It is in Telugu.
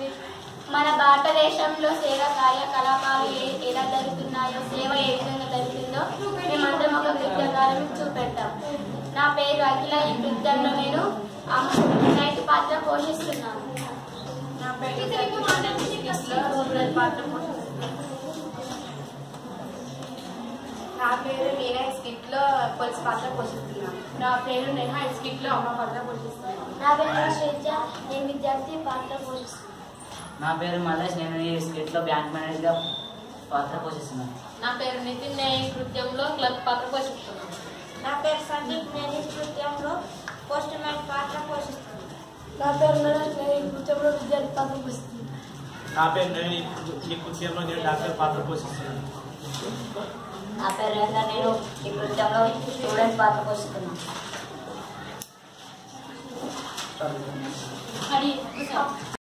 మన భారతదేశంలో సేవ కార్యకలాపాలు ఏ- ఎలా జరుగుతున్నాయో సేవ ఏ విధంగా జరుగుతుందో మేమందరం ఒక నృత్యకారం చూపెడతాం నా పేరు అఖిల ఈ నృత్యంలో నేను నైట్ పాత్ర పోషిస్తున్నాను నా పేరు రూరల్ పాత్ర పోషిస్తున్నాను నా పేరు మీరా స్కిట్ లో పోలీస్ పాత్ర పోషిస్తున్నాను నా పేరు నేహా స్కిట్ లో అమ్మ పాత్ర పోషిస్తున్నాను నా పేరు శ్రీజ నేను విద్యార్థి పాత్ర పోషిస్తున్నాను నా పేరు మల్లేష్ నేను ఈ స్కిట్లో బ్యాంక్ మేనేజర్గా పాత్ర పోషిస్తున్నాను నా పేరు నితిన్ నేను ఈ నృత్యంలో క్లబ్ పాత్ర పోషిస్తున్నాను నా పేరు సందీప్ నేను ఈ నృత్యంలో పోస్ట్ మ్యాన్ పాత్ర పోషిస్తున్నాను నా పేరు నరేష్ నేను ఈ నృత్యంలో విద్యార్థి పాత్ర పోషిస్తున్నాను నా పేరు నేను ఈ ఈ కృత్యంలో నేను డాక్టర్ పాత్ర పోషిస్తున్నాను నా పేరు రేందర్ నేను ఈ నృత్యంలో స్టూడెంట్ పాత్ర పోషిస్తున్నాను అది